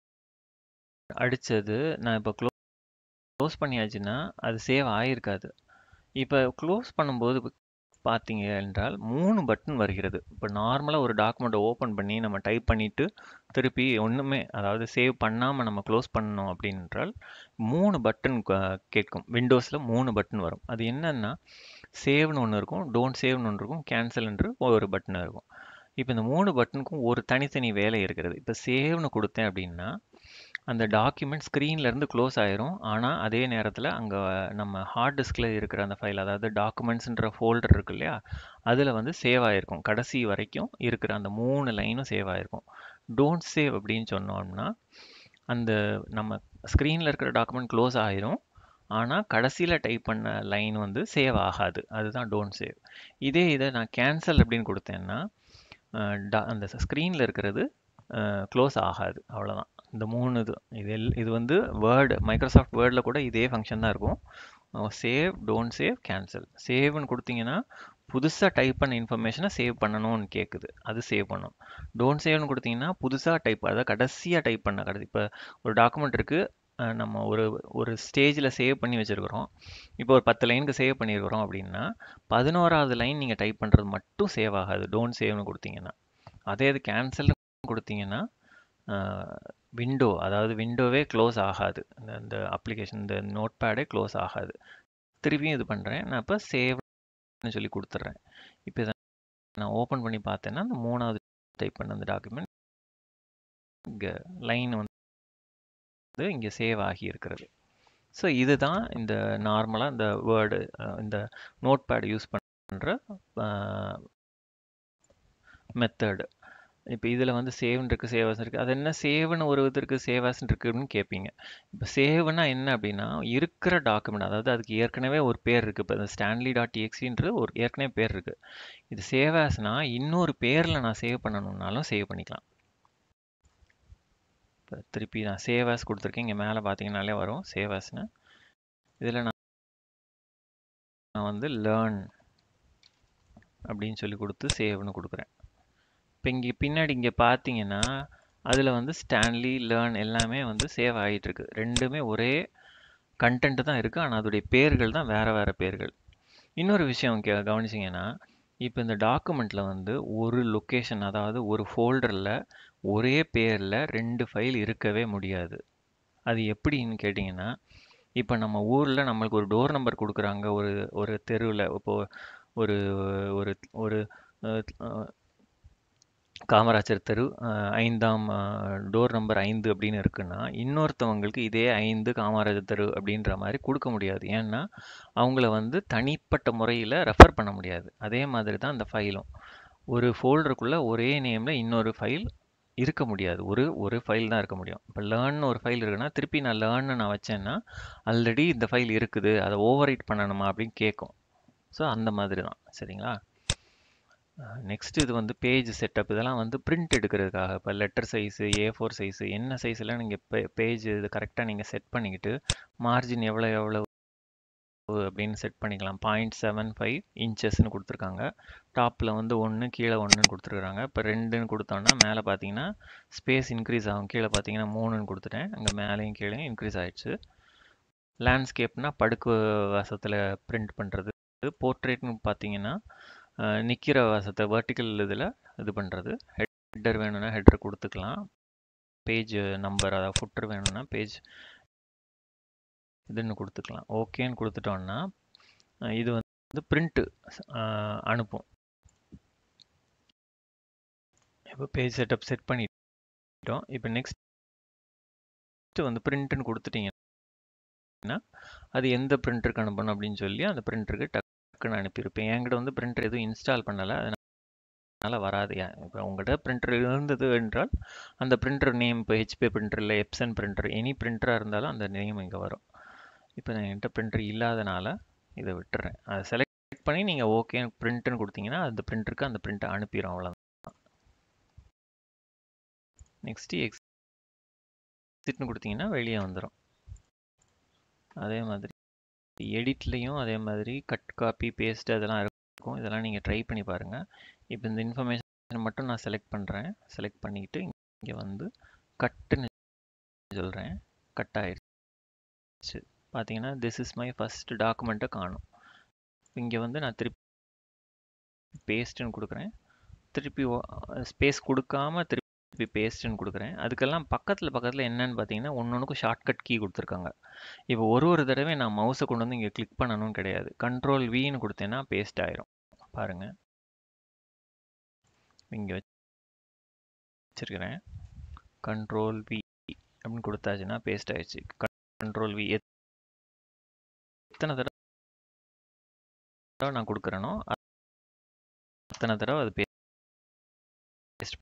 அடித்தது நான் இப்போ க்ளோ க்ளோஸ் பண்ணியாச்சுன்னா அது சேவ் ஆகிருக்காது இப்போ க்ளோஸ் பண்ணும்போது பார்த்தீங்க என்றால் மூணு பட்டன் வருகிறது இப்போ நார்மலாக ஒரு டாக்குமெண்ட்டை ஓப்பன் பண்ணி நம்ம டைப் பண்ணிவிட்டு திருப்பி ஒன்றுமே அதாவது சேவ் பண்ணாமல் நம்ம க்ளோஸ் பண்ணோம் அப்படின்றால் மூணு பட்டன் கேட்கும் விண்டோஸில் மூணு பட்டன் வரும் அது என்னன்னா சேவ்னு ஒன்று இருக்கும் டோன்ட் சேவ்னு ஒன்று இருக்கும் கேன்சல்ன்று ஒரு பட்டன் இருக்கும் இப்போ இந்த மூணு பட்டனுக்கும் ஒரு தனித்தனி வேலை இருக்கிறது இப்போ சேவ்னு கொடுத்தேன் அப்படின்னா அந்த டாக்குமெண்ட் ஸ்க்ரீன்லேருந்து க்ளோஸ் ஆயிரும் ஆனால் அதே நேரத்தில் அங்கே நம்ம ஹார்ட் டிஸ்கில் இருக்கிற அந்த ஃபைல் அதாவது டாக்குமெண்ட்ஸுன்ற ஃபோல்டர் இருக்கு இல்லையா அதில் வந்து சேவ் ஆகிருக்கும் கடைசி வரைக்கும் இருக்கிற அந்த மூணு லைனும் சேவ் ஆகிருக்கும் டோன்ட் சேவ் அப்படின்னு சொன்னோம்னா அந்த நம்ம ஸ்க்ரீனில் இருக்கிற டாக்குமெண்ட் க்ளோஸ் ஆயிரும் ஆனால் கடைசியில் டைப் பண்ண லைன் வந்து சேவ் ஆகாது அதுதான் டோன்ட் சேவ் இதே இதை நான் கேன்சல் அப்படின்னு கொடுத்தேன்னா அந்த ஸ்க்ரீனில் இருக்கிறது க்ளோஸ் ஆகாது அவ்வளோதான் இந்த மூணு இது இது எல் இது வந்து வேர்டு மைக்ரோசாஃப்ட் வேர்டில் கூட இதே ஃபங்க்ஷன் தான் இருக்கும் சேவ் டோன்ட் சேவ் கேன்சல் சேவ்னு கொடுத்தீங்கன்னா புதுசாக டைப் பண்ண இன்ஃபர்மேஷனை சேவ் பண்ணணும்னு கேட்குது அது சேவ் பண்ணும் டோன்ட் சேவ்னு கொடுத்தீங்கன்னா புதுசாக டைப் அதாவது கடைசியாக டைப் பண்ண கடைசி இப்போ ஒரு டாக்குமெண்ட் இருக்குது நம்ம ஒரு ஒரு ஸ்டேஜில் சேவ் பண்ணி வச்சுருக்கிறோம் இப்போ ஒரு பத்து லைனுக்கு சேவ் பண்ணியிருக்கிறோம் அப்படின்னா பதினோராவது லைன் நீங்கள் டைப் பண்ணுறது மட்டும் சேவ் ஆகாது டோன்ட் சேவ்னு கொடுத்தீங்கன்னா அதே இது கேன்சல்னு கொடுத்தீங்கன்னா விண்டோ அதாவது விண்டோவே க்ளோஸ் ஆகாது இந்த அப்ளிகேஷன் இந்த நோட் பேடே க்ளோஸ் ஆகாது திருப்பியும் இது பண்ணுறேன் நான் இப்போ சேவ்னு சொல்லி கொடுத்துட்றேன் இப்போ இதை நான் ஓப்பன் பண்ணி பார்த்தேன்னா அந்த மூணாவது டைப் பண்ண அந்த டாக்குமெண்ட் இங்கே லைன் வந்து இங்கே சேவ் ஆகி இருக்கிறது ஸோ இதுதான் இந்த நார்மலாக இந்த வேர்டு இந்த நோட் பேட் யூஸ் பண்ண பண்ணுற மெத்தடு இப்போ இதில் வந்து சேவ்னு இருக்குது சேவாஸ் இருக்குது அது என்ன சேவ்னு ஒரு இது இருக்குது சேவாஸ்னு இருக்குன்னு கேட்பீங்க இப்போ சேவ்னா என்ன அப்படின்னா இருக்கிற டாக்குமெண்ட் அதாவது அதுக்கு ஏற்கனவே ஒரு பேர் இருக்குது இப்போ இந்த ஸ்டான்லி டாட் டிஎக்ஸின்ற ஒரு ஏற்கனவே பேர் இருக்குது இது சேவாஸ்னா இன்னொரு பேரில் நான் சேவ் பண்ணணும்னாலும் சேவ் பண்ணிக்கலாம் இப்போ திருப்பி நான் சேவாஸ் கொடுத்துருக்கேன் இங்கே மேலே பார்த்தீங்கனாலே வரும் சேவாஸ்னு இதில் நான் நான் வந்து லேர்ன் அப்படின்னு சொல்லி கொடுத்து சேவ்னு கொடுக்குறேன் இப்போ இங்கே பின்னாடி இங்கே பார்த்தீங்கன்னா அதில் வந்து ஸ்டான்லி லேர்ன் எல்லாமே வந்து சேவ் ஆகிட்டுருக்கு ரெண்டுமே ஒரே கண்டென்ட் தான் இருக்குது ஆனால் அதோடைய பேர்கள் தான் வேறு வேறு பேர்கள் இன்னொரு விஷயம் கே கவனிச்சிங்கன்னா இப்போ இந்த டாக்குமெண்ட்டில் வந்து ஒரு லொக்கேஷன் அதாவது ஒரு ஃபோல்டரில் ஒரே பேரில் ரெண்டு ஃபைல் இருக்கவே முடியாது அது எப்படின்னு கேட்டிங்கன்னா இப்போ நம்ம ஊரில் நம்மளுக்கு ஒரு டோர் நம்பர் கொடுக்குறாங்க ஒரு ஒரு தெருவில் இப்போது ஒரு ஒரு ஒரு காமராஜர் தெரு ஐந்தாம் டோர் நம்பர் ஐந்து அப்படின்னு இருக்குன்னா இன்னொருத்தவங்களுக்கு இதே ஐந்து காமராஜர் தெரு அப்படின்ற மாதிரி கொடுக்க முடியாது ஏன்னா அவங்கள வந்து தனிப்பட்ட முறையில் ரெஃபர் பண்ண முடியாது அதே மாதிரி தான் அந்த ஃபைலும் ஒரு ஃபோல்டருக்குள்ளே ஒரே நேமில் இன்னொரு ஃபைல் இருக்க முடியாது ஒரு ஒரு ஃபைல் தான் இருக்க முடியும் இப்போ லேர்ன் ஒரு ஃபைல் இருக்குன்னா திருப்பி நான் லேர்ன்னு நான் வச்சேன்னா ஆல்ரெடி இந்த ஃபைல் இருக்குது அதை ஓவர் ரைட் பண்ணணுமா அப்படின்னு கேட்கும் ஸோ அந்த மாதிரி தான் சரிங்களா நெக்ஸ்ட் இது வந்து பேஜ் செட்டப் இதெல்லாம் வந்து பிரிண்ட் எடுக்கிறதுக்காக இப்போ letter size A four size என்ன சைஸ்லாம் நீங்கள் பே பேஜ் இது கரெக்டாக நீங்கள் செட் பண்ணிக்கிட்டு மார்ஜின் எவ்வளோ எவ்வளோ அப்படின்னு செட் பண்ணிக்கலாம் பாயிண்ட் செவன் ஃபைவ் இன்ச்சஸ்ன்னு கொடுத்துருக்காங்க டாப்பில் வந்து ஒன்று கீழே ஒன்றுன்னு கொடுத்துருக்காங்க இப்போ ரெண்டுன்னு கொடுத்தோன்னா மேலே பார்த்தீங்கன்னா ஸ்பேஸ் இன்க்ரீஸ் ஆகும் கீழே பார்த்தீங்கன்னா மூணுன்னு கொடுத்துட்டேன் அங்கே மேலேயும் கீழே இன்க்ரீஸ் ஆகிடுச்சு லேண்ட்ஸ்கேப்னா படுக்கு வாசத்தில் பிரிண்ட் பண்ணுறது போர்ட்ரேட்னு பார்த்தீங்கன்னா நிற்கிற வாசத்தை வெர்டிக்கல் இதில் இது பண்ணுறது ஹெட்டர் வேணும்னா ஹெட்டர் கொடுத்துக்கலாம் பேஜ் நம்பர் அதாவது ஃபுட்டர் வேணும்னா பேஜ் இதுன்னு கொடுத்துக்கலாம் ஓகேன்னு கொடுத்துட்டோம்னா இது வந்து பிரிண்ட்டு அனுப்பும் இப்போ பேஜ் செட்டப் செட் பண்ணிட்டோம் இப்போ நெக்ஸ்ட் வந்து பிரிண்ட்டுன்னு கொடுத்துட்டீங்கன்னா அது எந்த பிரிண்டருக்கு அனுப்பணும் அப்படின்னு சொல்லி அந்த பிரிண்டருக்கு டக்குன்னு அனுப்பியிருப்பேன் என்கிட்ட வந்து பிரிண்டர் எதுவும் இன்ஸ்டால் பண்ணலை அதனால் வராது இப்போ உங்கள்கிட்ட பிரிண்டர் இருந்தது என்றால் அந்த பிரிண்டர் நேம் இப்போ ஹெச்பி பிரிண்டர் இல்லை எப்சன் பிரிண்டர் எனி பிரிண்டராக இருந்தாலும் அந்த நேம் இங்கே வரும் இப்போ நான் என்கிட்ட பிரிண்டர் இல்லாதனால இதை விட்டுறேன் அதை செலக்ட் பண்ணி நீங்கள் ஓகே பிரிண்ட்டுன்னு கொடுத்தீங்கன்னா அந்த பிரிண்டருக்கு அந்த பிரிண்ட்டை அனுப்பிடும் அவ்வளோதான் நெக்ஸ்ட்டு எக்ஸிட்னு கொடுத்தீங்கன்னா வெளியே வந்துடும் அதே மாதிரி எடிட்லேயும் அதே மாதிரி கட் காப்பி பேஸ்ட் அதெல்லாம் இருக்கும் இதெல்லாம் நீங்கள் ட்ரை பண்ணி பாருங்கள் இப்போ இந்த இன்ஃபர்மேஷன் மட்டும் நான் செலக்ட் பண்ணுறேன் செலக்ட் பண்ணிக்கிட்டு இங்கே வந்து கட்டுன்னு சொல்கிறேன் கட் ஆயிடுச்சு பார்த்தீங்கன்னா திஸ் இஸ் மை ஃபஸ்ட் டாக்குமெண்ட்டை காணும் இங்கே வந்து நான் திருப்பி பேஸ்ட்டுன்னு கொடுக்குறேன் திருப்பி ஸ்பேஸ் கொடுக்காம திருப்பி பேஸ்ட்டுன்னு கொடுக்குறேன் அதுக்கெல்லாம் பக்கத்தில் பக்கத்தில் என்னன்னு பார்த்தீங்கன்னா ஒன்று ஒன்றுக்கும் ஷார்ட்கட் கீ கொடுத்துருக்காங்க இப்போ ஒரு ஒரு தடவை நான் மவுஸை கொண்டு வந்து இங்கே கிளிக் பண்ணணும்னு கிடையாது கண்ட்ரோல் வின்னு கொடுத்தேன்னா பேஸ்ட் ஆயிரும் பாருங்கள் இங்கே வச்சிருக்கிறேன் கண்ட்ரோல் வி அப்படின்னு கொடுத்தாச்சுன்னா பேஸ்ட் ஆயிடுச்சு கண்ட்ரோல் வி எத்தனை தடவை நான் கொடுக்குறேனோ அத்தனை தடவை அது பேஸ்ட்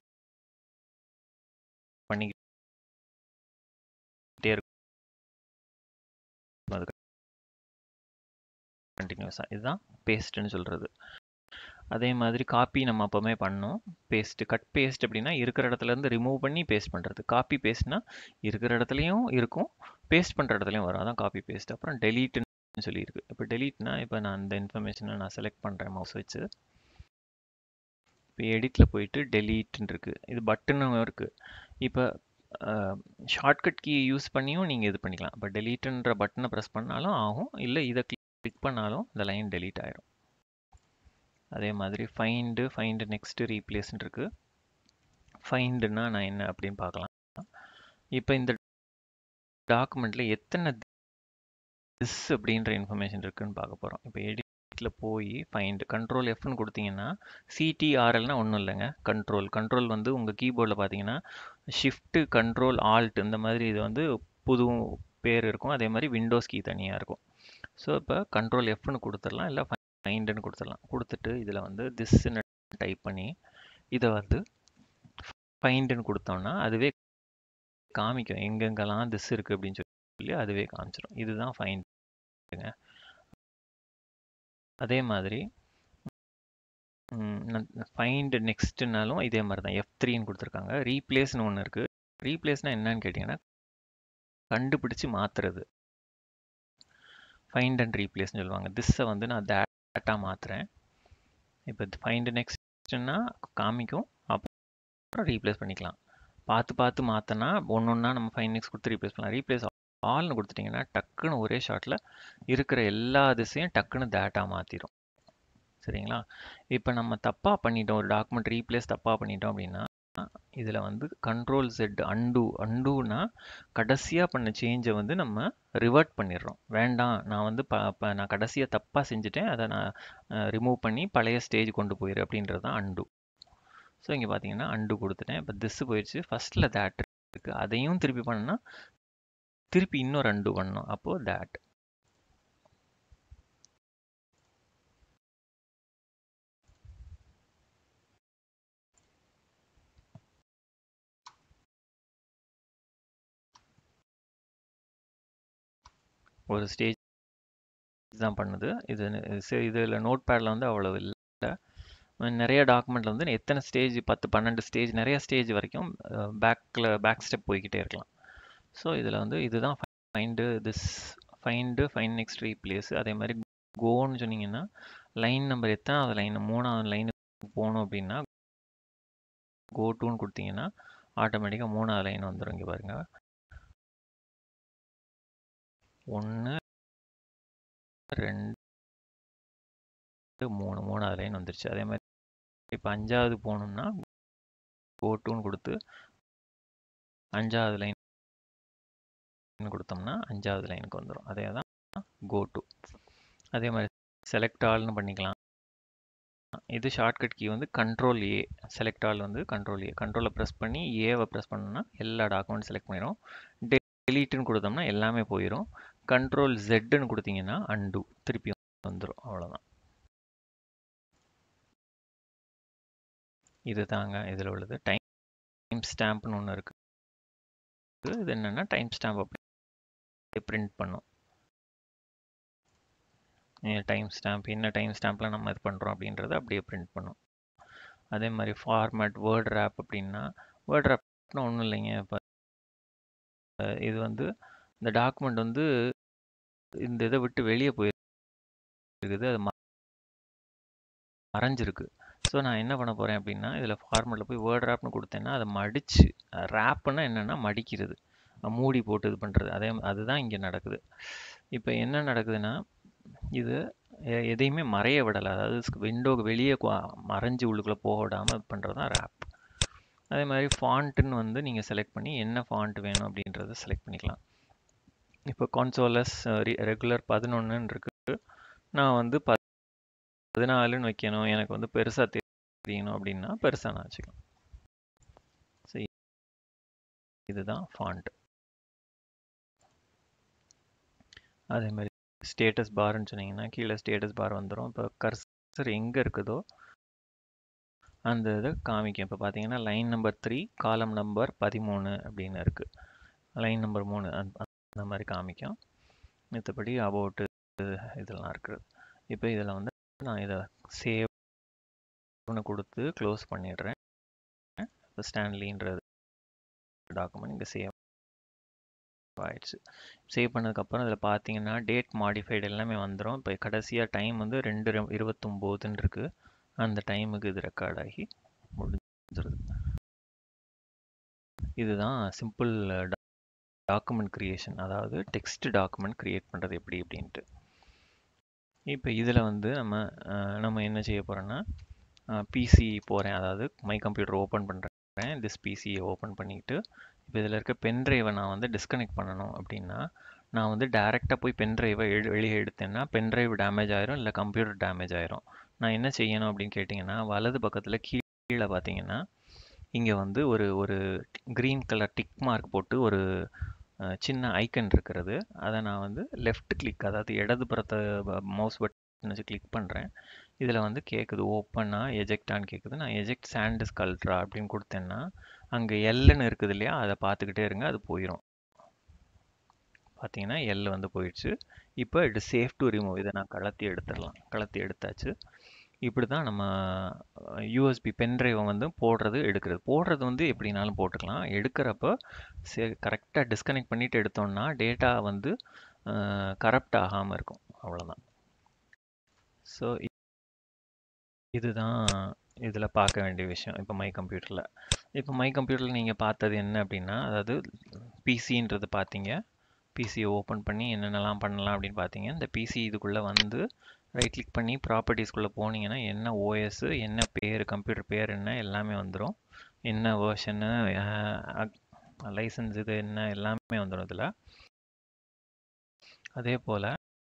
பண்ணிக்கிட்டே இருக்கும் அது கண்டினியூஸாக இதுதான் பேஸ்ட்டுன்னு சொல்கிறது அதே மாதிரி காப்பி நம்ம அப்போவுமே பண்ணோம் பேஸ்ட்டு கட் பேஸ்ட் அப்படின்னா இருக்கிற இடத்துலேருந்து ரிமூவ் பண்ணி பேஸ்ட் பண்ணுறது காப்பி பேஸ்ட்னா இருக்கிற இடத்துலையும் இருக்கும் பேஸ்ட் பண்ணுற இடத்துலையும் வரும் அதான் காப்பி பேஸ்ட் அப்புறம் டெலீட்னு சொல்லியிருக்கு இப்போ டெலீட்னா இப்போ நான் அந்த இன்ஃபர்மேஷனை நான் செலக்ட் பண்ணுறேன் மவுஸ் வச்சு இப்போ எடிட்டில் போயிட்டு டெலீட்னு இருக்குது இது பட்டனும் இருக்குது இப்போ ஷார்ட்கட் கீ யூஸ் பண்ணியும் நீங்கள் இது பண்ணிக்கலாம் இப்போ டெலீட்டுன்ற பட்டனை ப்ரெஸ் பண்ணாலும் ஆகும் இல்லை இதை கிளிக் பண்ணாலும் இந்த லைன் டெலீட் ஆயிரும் அதே மாதிரி ஃபைண்டு ஃபைண்டு நெக்ஸ்ட்டு ரீப்ளேஸ்ன்னு இருக்குது ஃபைண்டுனா நான் என்ன அப்படின்னு பார்க்கலாம் இப்போ இந்த டாக்குமெண்ட்டில் எத்தனை திஸ் அப்படின்ற இன்ஃபர்மேஷன் இருக்குன்னு பார்க்க போகிறோம் இப்போ எடிட்டில் போய் ஃபைண்டு கண்ட்ரோல் எஃப்னு கொடுத்தீங்கன்னா சிடிஆர்எல்னா ஒன்றும் இல்லைங்க கண்ட்ரோல் கண்ட்ரோல் வந்து உங்கள் கீபோர்டில் பார்த்தீங்கன்னா ஷிஃப்ட்டு கண்ட்ரோல் ஆல்ட் இந்த மாதிரி இது வந்து புது பேர் இருக்கும் அதே மாதிரி விண்டோஸ் கீ தனியாக இருக்கும் ஸோ இப்போ கண்ட்ரோல் எஃப்னு கொடுத்துடலாம் இல்லை ஃபைண்டுன்னு கொடுத்துடலாம் கொடுத்துட்டு இதில் வந்து திஸ்ன்னு டைப் பண்ணி இதை வந்து ஃபைண்டுன்னு கொடுத்தோம்னா அதுவே காமிக்கும் எங்கெங்கெல்லாம் திஸ் இருக்குது அப்படின்னு சொல்லி அதுவே காமிச்சிடும் இதுதான் ஃபைண்டுங்க அதே மாதிரி ஃபைண்ட் நெக்ஸ்ட்னாலும் இதே மாதிரி தான் எஃப் த்ரீன்னு கொடுத்துருக்காங்க ரீப்ளேஸ்னு ஒன்று இருக்குது ரீப்ளேஸ்னால் என்னன்னு கேட்டிங்கன்னா கண்டுபிடிச்சு மாற்றுறது ஃபைண்ட் அண்ட் ரீப்ளேஸ்னு சொல்லுவாங்க திஸ்ஸை வந்து நான் டேட்டா மாற்றுறேன் இப்போ ஃபைண்ட் நெக்ஸ்ட்னா காமிக்கும் அப்புறம் ரீப்ளேஸ் பண்ணிக்கலாம் பார்த்து பார்த்து மாற்றினா ஒன்று ஒன்றா நம்ம ஃபைன் நெக்ஸ்ட் கொடுத்து ரீப்ளேஸ் பண்ணலாம் ரீப்ளேஸ் ஆல்னு கொடுத்துட்டிங்கன்னா டக்குன்னு ஒரே ஷாட்டில் இருக்கிற எல்லா திசையும் டக்குன்னு டேட்டா மாற்றிடும் சரிங்களா இப்போ நம்ம தப்பாக பண்ணிட்டோம் ஒரு டாக்குமெண்ட் ரீப்ளேஸ் தப்பாக பண்ணிட்டோம் அப்படின்னா இதில் வந்து கண்ட்ரோல் செட் அண்டு அண்டுனா கடைசியாக பண்ண சேஞ்சை வந்து நம்ம ரிவர்ட் பண்ணிடுறோம் வேண்டாம் நான் வந்து ப ப நான் கடைசியாக தப்பாக செஞ்சுட்டேன் அதை நான் ரிமூவ் பண்ணி பழைய ஸ்டேஜ் கொண்டு போயிரு அப்படின்றது தான் அண்டு ஸோ இங்கே பார்த்தீங்கன்னா அண்டு கொடுத்துட்டேன் இப்போ திஸ் போயிடுச்சு ஃபஸ்ட்டில் தேட் இருக்குது அதையும் திருப்பி பண்ணால் திருப்பி இன்னொரு அண்டு பண்ணணும் அப்போது தேட் ஒரு ஸ்டேஜ் தான் பண்ணுது இது இதில் நோட் பேடில் வந்து அவ்வளோ இல்லை நிறைய டாக்குமெண்ட்டில் வந்து எத்தனை ஸ்டேஜ் பத்து பன்னெண்டு ஸ்டேஜ் நிறைய ஸ்டேஜ் வரைக்கும் பேக்கில் பேக் ஸ்டெப் போய்கிட்டே இருக்கலாம் ஸோ இதில் வந்து இதுதான் find this find find next replace அதே மாதிரி கோன்னு சொன்னீங்கன்னா லைன் நம்பர் எத்தனாவது லைன் மூணாவது லைனுக்கு போகணும் அப்படின்னா கோ டூன்னு கொடுத்தீங்கன்னா ஆட்டோமேட்டிக்காக மூணாவது லைன் வந்துடும் இங்கே பாருங்கள் ஒன்று ரெண்டு மூணு மூணாவது லைன் வந்துருச்சு அதே மாதிரி இப்போ அஞ்சாவது போகணும்னா கோ டூன்னு கொடுத்து அஞ்சாவது லைன் கொடுத்தோம்னா அஞ்சாவது லைனுக்கு வந்துடும் அதே தான் கோ டு அதே மாதிரி செலக்ட் ஆல்னு பண்ணிக்கலாம் இது ஷார்ட்கட் கீ வந்து கண்ட்ரோல் ஏ செலக்ட் ஆல் வந்து கண்ட்ரோல் ஏ கண்ட்ரோலை ப்ரெஸ் பண்ணி ஏவை ப்ரெஸ் பண்ணோம்னா எல்லா டாக்குமெண்ட் செலக்ட் பண்ணிடும் டெலீட்டுன்னு கொடுத்தோம்னா எல்லாமே போயிடும் கண்ட்ரோல் ஜெட்டுன்னு கொடுத்தீங்கன்னா அண்டு திருப்பி வந்துடும் அவ்வளோதான் இது தாங்க இதில் உள்ளது டைம் ஸ்டாம்ப்னு ஒன்று இருக்குது இது என்னென்னா டைம் ஸ்டாம்ப் அப்படி பிரிண்ட் பண்ணும் டைம் ஸ்டாம்ப் என்ன டைம் ஸ்டாம்பில் நம்ம இது பண்ணுறோம் அப்படின்றத அப்படியே பிரிண்ட் பண்ணும் அதே மாதிரி ஃபார்மேட் வேர்ட் ரேப் அப்படின்னா வேர்ட் ரேப்னா ஒன்றும் இல்லைங்க இப்போ இது வந்து இந்த டாக்குமெண்ட் வந்து இந்த இதை விட்டு வெளியே போயிருக்குது அது மறைஞ்சிருக்கு ஸோ நான் என்ன பண்ண போகிறேன் அப்படின்னா இதில் ஃபார்மெட்டில் போய் வேர்ட் ரேப்னு கொடுத்தேன்னா அதை மடித்து ரேப்புன்னா என்னென்னா மடிக்கிறது மூடி போட்டு இது பண்ணுறது அதே அதுதான் இங்கே நடக்குது இப்போ என்ன நடக்குதுன்னா இது எதையுமே மறைய விடலை அதாவது விண்டோக்கு வெளியே மறைஞ்சு உள்ளுக்குள்ளே போக விடாமல் இது பண்ணுறது தான் ரேப் அதே மாதிரி ஃபாண்ட்டுன்னு வந்து நீங்கள் செலக்ட் பண்ணி என்ன ஃபாண்ட் வேணும் அப்படின்றத செலக்ட் பண்ணிக்கலாம் இப்போ கான்சோலஸ் ரெகுலர் பதினொன்றுன்னு இருக்குது நான் வந்து ப பதினாலுன்னு வைக்கணும் எனக்கு வந்து பெருசாக தெரியணும் அப்படின்னா பெருசாக நான் வச்சுக்கலாம் சரி இதுதான் ஃபாண்ட் அதே மாதிரி ஸ்டேட்டஸ் பார்னு சொன்னீங்கன்னா கீழே ஸ்டேட்டஸ் பார் வந்துடும் இப்போ கர்சர் எங்கே இருக்குதோ அந்த இதை காமிக்கும் இப்போ பார்த்தீங்கன்னா line number three column number பதிமூணு அப்படின்னு இருக்குது லைன் நம்பர் மூணு அந்த மாதிரி காமிக்கும் மற்றபடி அபவுட்டு இதெல்லாம் இருக்குது இப்போ இதில் வந்து நான் இதை சேவ்னு கொடுத்து க்ளோஸ் பண்ணிடுறேன் இப்போ ஸ்டான்லின்றது டாக்குமெண்ட் இங்கே சேவ் ஆயிடுச்சு சேவ் பண்ணதுக்கப்புறம் இதில் பார்த்தீங்கன்னா டேட் மாடிஃபைடு எல்லாமே வந்துடும் இப்போ கடைசியாக டைம் வந்து ரெண்டு இருபத்தொம்போதுன்னு இருக்குது அந்த டைமுக்கு இது ரெக்கார்ட் ஆகி முடிஞ்சிருது இதுதான் சிம்பிள் டாக்குமெண்ட் க்ரியேஷன் அதாவது டெக்ஸ்ட் டாக்குமெண்ட் க்ரியேட் பண்ணுறது எப்படி அப்படின்ட்டு இப்போ இதில் வந்து நம்ம நம்ம என்ன செய்ய போகிறோன்னா பிசி போகிறேன் அதாவது மை கம்ப்யூட்டர் ஓப்பன் பண்ணுறேன் திஸ் பிசியை ஓப்பன் பண்ணிக்கிட்டு இப்போ இதில் இருக்க பென்ட்ரைவை நான் வந்து டிஸ்கனெக்ட் பண்ணணும் அப்படின்னா நான் வந்து டேரெக்டாக போய் பென்ட்ரைவை எடு வெளியே எடுத்தேன்னா பென்ட்ரைவ் டேமேஜ் ஆயிரும் இல்லை கம்ப்யூட்டர் டேமேஜ் ஆயிரும் நான் என்ன செய்யணும் அப்படின்னு கேட்டிங்கன்னா வலது பக்கத்தில் கீழே பார்த்தீங்கன்னா இங்கே வந்து ஒரு ஒரு க்ரீன் கலர் டிக் மார்க் போட்டு ஒரு சின்ன ஐக்கன் இருக்கிறது அதை நான் வந்து லெஃப்ட் கிளிக் அதாவது இடது புறத்தை மவுஸ் பட் பட்டன் வச்சு கிளிக் பண்ணுறேன் இதில் வந்து கேட்குது ஓப்பனா எஜெக்டான்னு கேட்குது நான் எஜெக்ட் சாண்ட் ஸ்கல்ட்ரா அப்படின்னு கொடுத்தேன்னா அங்கே எல்லுன்னு இருக்குது இல்லையா அதை பார்த்துக்கிட்டே இருங்க அது போயிடும் பார்த்தீங்கன்னா எல் வந்து போயிடுச்சு இப்போ இட் சேஃப் டு ரிமூவ் இதை நான் கலத்தி எடுத்துடலாம் கலத்தி எடுத்தாச்சு இப்படி தான் நம்ம யூஎஸ்பி பென்ட்ரைவை வந்து போடுறது எடுக்கிறது போடுறது வந்து எப்படினாலும் போட்டுக்கலாம் எடுக்கிறப்ப சே கரெக்டாக டிஸ்கனெக்ட் பண்ணிவிட்டு எடுத்தோம்னா டேட்டா வந்து கரப்ட் ஆகாமல் இருக்கும் அவ்வளோதான் ஸோ இதுதான் இதில் பார்க்க வேண்டிய விஷயம் இப்போ மை கம்ப்யூட்டரில் இப்போ மை கம்ப்யூட்டரில் நீங்கள் பார்த்தது என்ன அப்படின்னா அதாவது பிசின்றது பார்த்தீங்க பிசியை ஓப்பன் பண்ணி என்னென்னலாம் பண்ணலாம் அப்படின்னு பார்த்தீங்க இந்த பிசி இதுக்குள்ளே வந்து ரைட் கிளிக் பண்ணி ப்ராப்பர்ட்டிஸ்குள்ளே போனீங்கன்னா என்ன ஓஎஸ் என்ன பேர் கம்ப்யூட்டர் பேர் என்ன எல்லாமே வந்துடும் என்ன வேர்ஷனு லைசன்ஸ் இது என்ன எல்லாமே வந்துடும் இதில் அதே போல்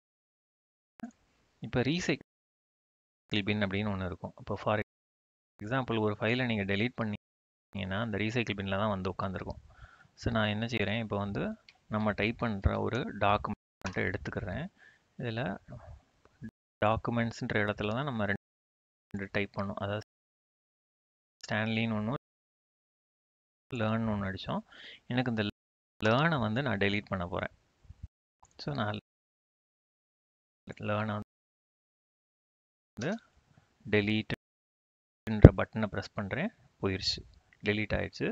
இப்போ ரீசைக்கிள் பின் அப்படின்னு ஒன்று இருக்கும் இப்போ ஃபார் எக்ஸாம்பிள் ஒரு ஃபைலை நீங்கள் டெலீட் பண்ணீங்கன்னா அந்த ரீசைக்கிள் பின்னில் தான் வந்து உட்காந்துருக்கும் ஸோ நான் என்ன செய்கிறேன் இப்போ வந்து நம்ம டைப் பண்ணுற ஒரு டாக்குமெண்ட்டை எடுத்துக்கிறேன் இதில் டாக்குமெண்ட்ஸ்ன்ற இடத்துல தான் நம்ம ரெண்டு டைப் பண்ணோம் அதாவது ஸ்டான்லின்னு ஒன்று லேர்ன் ஒன்று அடித்தோம் எனக்கு இந்த லேர்னை வந்து நான் டெலீட் பண்ண போகிறேன் ஸோ நான் லேர்னை வந்து டெலீட்ன்ற பட்டனை ப்ரெஸ் பண்ணுறேன் போயிடுச்சு டெலீட் ஆயிடுச்சு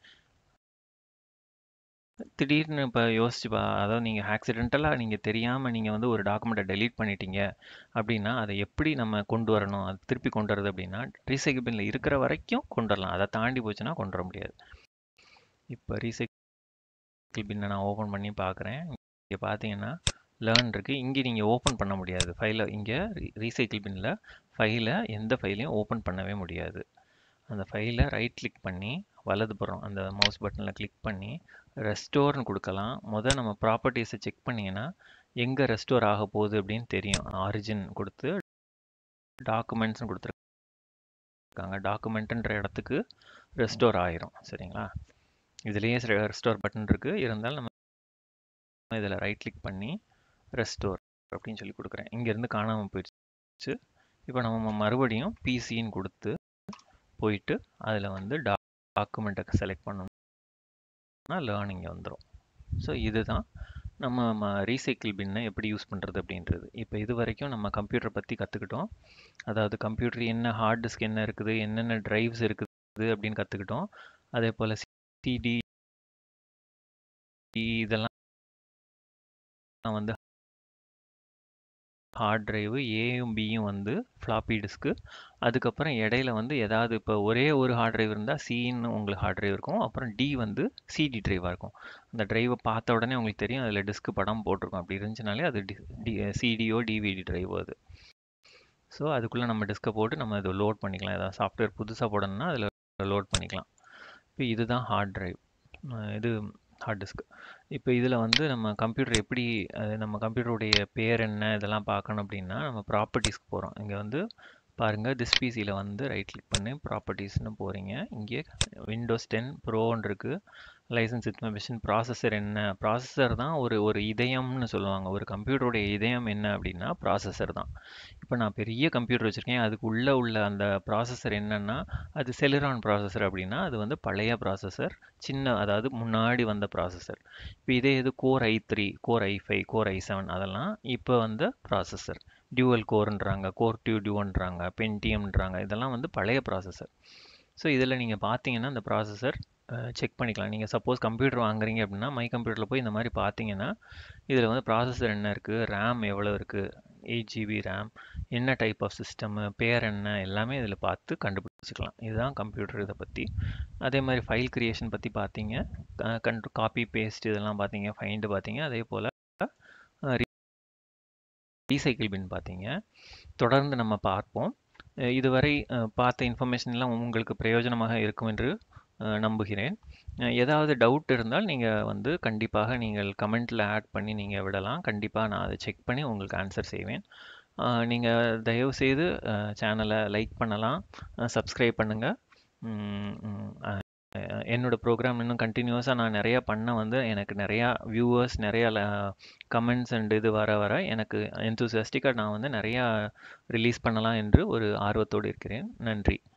திடீர்னு இப்போ யோசிச்சு பா அதாவது நீங்கள் ஆக்சிடென்டலாக நீங்கள் தெரியாமல் நீங்கள் வந்து ஒரு டாக்குமெண்ட்டை டெலீட் பண்ணிட்டீங்க அப்படின்னா அதை எப்படி நம்ம கொண்டு வரணும் அது திருப்பி கொண்டு வரது அப்படின்னா ரீசைக்கிள் பின்னில் இருக்கிற வரைக்கும் கொண்டு வரலாம் அதை தாண்டி போச்சுன்னா கொண்டு வர முடியாது இப்போ ரீசைக்கிள் பின்னை நான் ஓப்பன் பண்ணி பார்க்குறேன் இங்கே பார்த்தீங்கன்னா லேர்ன் இருக்குது இங்கே நீங்கள் ஓப்பன் பண்ண முடியாது ஃபைலை இங்கே ரீசைக்கிள் பின்னில் ஃபைலை எந்த ஃபைலையும் ஓப்பன் பண்ணவே முடியாது அந்த ஃபைலை ரைட் கிளிக் பண்ணி வலதுபுறம் அந்த மவுஸ் பட்டனில் கிளிக் பண்ணி ரெஸ்டோர்னு கொடுக்கலாம் முதல் நம்ம ப்ராப்பர்ட்டிஸை செக் பண்ணிங்கன்னா எங்கே ரெஸ்டோர் ஆக போகுது அப்படின்னு தெரியும் ஆரிஜின் கொடுத்து டாக்குமெண்ட்ஸ்னு கொடுத்துருக்காங்க டாக்குமெண்ட்டுன்ற இடத்துக்கு ரெஸ்டோர் ஆயிரும் சரிங்களா இதுலேயே ரெஸ்டோர் பட்டன் இருக்குது இருந்தாலும் நம்ம இதில் ரைட் கிளிக் பண்ணி ரெஸ்டோர் அப்படின்னு சொல்லி கொடுக்குறேன் இங்கேருந்து காணாமல் போயிடுச்சு இப்போ நம்ம மறுபடியும் பிசின்னு கொடுத்து போயிட்டு அதில் வந்து டா டாக்குமெண்ட்டை செலக்ட் பண்ணோம்னா லேர்னிங் வந்துடும் ஸோ இதுதான் நம்ம ரீசைக்கிள் பின்னை எப்படி யூஸ் பண்ணுறது அப்படின்றது இப்போ இது வரைக்கும் நம்ம கம்ப்யூட்டரை பற்றி கற்றுக்கிட்டோம் அதாவது கம்ப்யூட்டர் என்ன ஹார்ட் டிஸ்க் என்ன இருக்குது என்னென்ன ட்ரைவ்ஸ் இருக்குது அப்படின்னு கற்றுக்கிட்டோம் அதே போல் சிடி இதெல்லாம் வந்து ஹார்ட் டிரைவு ஏயும் பியும் வந்து ஃப்ளாப்பி டிஸ்க்கு அதுக்கப்புறம் இடையில வந்து ஏதாவது இப்போ ஒரே ஒரு ஹார்ட் டிரைவ் இருந்தால் சின்னு உங்களுக்கு ஹார்ட் டிரைவ் இருக்கும் அப்புறம் டி வந்து சிடி டிரைவாக இருக்கும் அந்த டிரைவை பார்த்த உடனே உங்களுக்கு தெரியும் அதில் டிஸ்க்கு படம் போட்டிருக்கும் அப்படி இருந்துச்சுனாலே அது டி சிடிஓ டிவிடி டிரைவ் அது ஸோ அதுக்குள்ளே நம்ம டிஸ்கை போட்டு நம்ம இதை லோட் பண்ணிக்கலாம் ஏதாவது சாஃப்ட்வேர் புதுசாக போடணும்னா அதில் லோட் பண்ணிக்கலாம் இப்போ இதுதான் ஹார்ட் டிரைவ் இது ஹார்ட் டிஸ்க் இப்போ இதில் வந்து நம்ம கம்ப்யூட்டர் எப்படி நம்ம கம்ப்யூட்டருடைய பேர் என்ன இதெல்லாம் பார்க்கணும் அப்படின்னா நம்ம ப்ராப்பர்ட்டிஸ்க்கு போகிறோம் இங்கே வந்து பாருங்கள் திஸ் பிசியில் வந்து ரைட் கிளிக் பண்ணி ப்ராப்பர்ட்டிஸ்னு போகிறீங்க இங்கே விண்டோஸ் டென் ப்ரோன்னு இருக்குது லைசன்ஸ் இன்ஃபர்மேஷன் ப்ராசஸர் என்ன ப்ராசஸர் தான் ஒரு ஒரு இதயம்னு சொல்லுவாங்க ஒரு கம்ப்யூட்டருடைய இதயம் என்ன அப்படின்னா ப்ராசஸர் தான் இப்போ நான் பெரிய கம்ப்யூட்டர் வச்சுருக்கேன் அதுக்கு உள்ளே உள்ள அந்த ப்ராசஸர் என்னென்னா அது செலிரான் ப்ராசஸர் அப்படின்னா அது வந்து பழைய ப்ராசஸர் சின்ன அதாவது முன்னாடி வந்த ப்ராசஸர் இப்போ இதே இது core i three core i five core i seven அதெல்லாம் இப்போ வந்த ப்ராசஸர் டியூவல் கோர்ன்றாங்க கோர் டியூ டியூன்றாங்க பென்டிஎம்ன்றாங்க இதெல்லாம் வந்து பழைய ப்ராசஸர் ஸோ இதில் நீங்கள் பார்த்தீங்கன்னா இந்த ப்ராசஸர் செக் பண்ணிக்கலாம் நீங்கள் சப்போஸ் கம்ப்யூட்டர் வாங்குறீங்க அப்படின்னா மை கம்ப்யூட்டரில் போய் இந்த மாதிரி பார்த்தீங்கன்னா இதில் வந்து ப்ராசஸர் என்ன இருக்குது ரேம் எவ்வளோ இருக்குது எயிட் ஜிபி ரேம் என்ன டைப் ஆஃப் சிஸ்டமு பேர் என்ன எல்லாமே இதில் பார்த்து கண்டுபிடிச்சிக்கலாம் இதுதான் கம்ப்யூட்டர் இதை பற்றி அதே மாதிரி ஃபைல் க்ரியேஷன் பற்றி பார்த்தீங்க கண்ட் காப்பி பேஸ்ட் இதெல்லாம் பார்த்தீங்க ஃபைண்டு பார்த்தீங்க அதே போல் ரீசைக்கிள் பின் பார்த்தீங்க தொடர்ந்து நம்ம பார்ப்போம் இதுவரை பார்த்த இன்ஃபர்மேஷன் எல்லாம் உங்களுக்கு பிரயோஜனமாக இருக்கும் என்று நம்புகிறேன் ஏதாவது டவுட் இருந்தால் நீங்கள் வந்து கண்டிப்பாக நீங்கள் கமெண்ட்டில் ஆட் பண்ணி நீங்கள் விடலாம் கண்டிப்பாக நான் அதை செக் பண்ணி உங்களுக்கு ஆன்சர் செய்வேன் நீங்கள் தயவுசெய்து சேனலை லைக் பண்ணலாம் சப்ஸ்கிரைப் பண்ணுங்கள் அஹ் என்னோட ப்ரோக்ராம் இன்னும் கண்டினியூஸாக நான் நிறையா பண்ண வந்து எனக்கு நிறையா வியூவர்ஸ் நிறையா கமெண்ட்ஸ் அண்ட் இது வர வர எனக்கு எந்தூசியாஸ்டிக்காக நான் வந்து நிறையா ரிலீஸ் பண்ணலாம் என்று ஒரு ஆர்வத்தோடு இருக்கிறேன் நன்றி